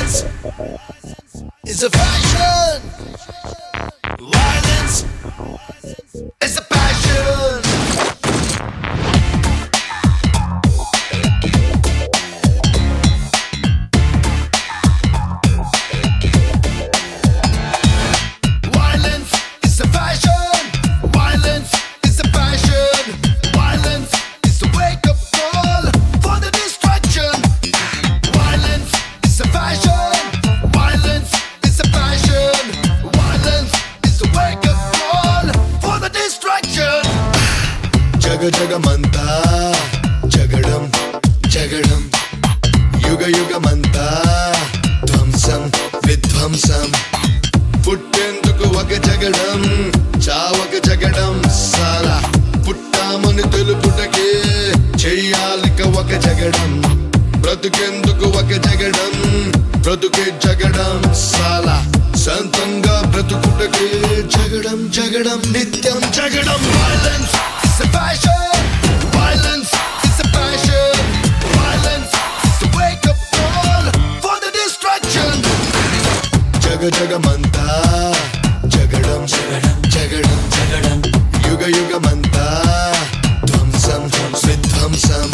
Violence is a fashion. Violence is a passion. Violence is a fashion. Violence is a passion. Violence is a wake up call for the distraction. Violence is a fashion. Violence is a passion. Violence is a wake up call for the distraction. జగ జగమంతా జగడం జగడం యుగ యుగమంతా ధ్వంసం విధ్వంసం పుట్టేందుకు ఒక జగడం చావక జగడం సాలా పుట్టామని తెలుపుటకే చెయ్యాలిక ఒక జగడం బ్రతుకెందుకు ఒక జగడం బ్రతుకే జగడం సాలా సొంతంగా బ్రతుకుటకే జగడం జగడం నిత్యం జగడం violence is a fashion violence is a passion violence is the wake up call for the destruction జగ జగమంతా జగడం జగడం జగడం యుగ యుగమంతా ధ్వంసం విధ్వంసం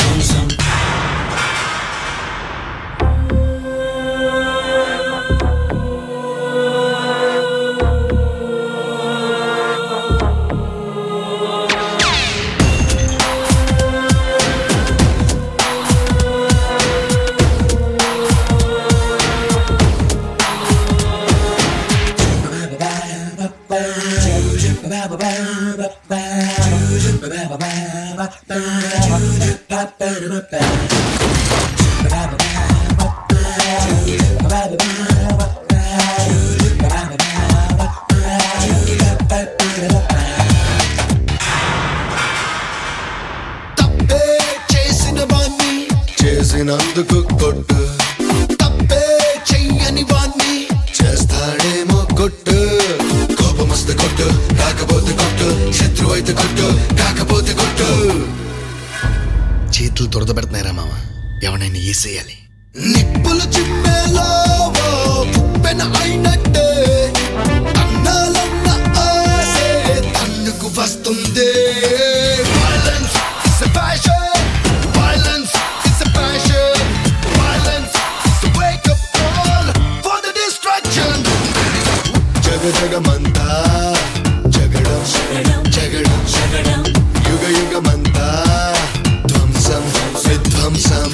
తప్పే చేసిన వాణ్ణి చేసినందుకు కొట్టు తప్పే చెయ్యని వాణ్ణి చేస్తాడేమో కొట్టు కోపం వస్తే కొట్టు కాకపోతే కొట్టు శత్రువు అయితే కొట్టు కాకపోతే కొట్టు చేతులు దురద పెడుతున్నాయిరా మామ ఎవరైనా వేసేయాలి నిప్పులు చిమ్మేలో పుప్పెన అయినట్టే అన్నాలన్న ఆసే తన్నుకు వస్తుంది Violence is a passion. Violence is a passion. Violence is the wake up call for the distraction. జగ జగమంతా జగడం జగడం యుగ యుగమంతా ధ్వంసం విధ్వంసం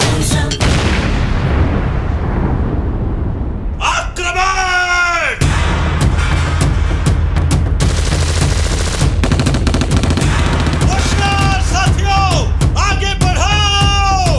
आक्रमण होशियार साथियों आगे बढ़ाओ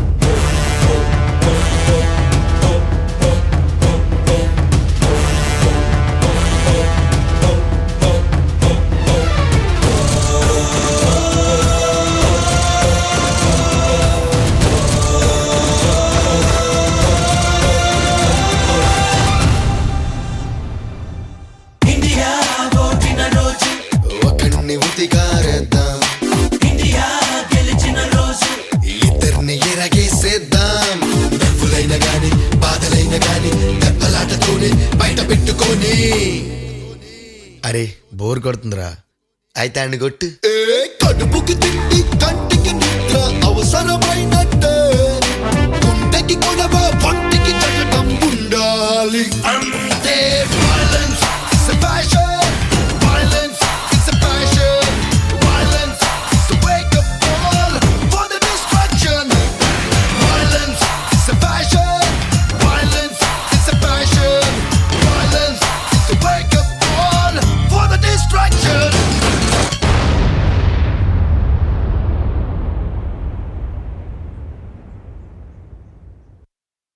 ఇండియా ఓడిన రోజు ఒకరిని ఉతికారేద్దాం ఇండియా గెలిచిన రోజు ఇద్దరిని ఎరగేసేద్దాం నవ్వులైన గాని బాధలైన గాని దెబ్బలాటతోనే బయట పెట్టుకొని అరే బోర్ కొడుతుందిరా అయితే ఆయన కొట్టు ఏ కడుపుకి తిండి కంటికి నిద్ర అవసరమైనట్టే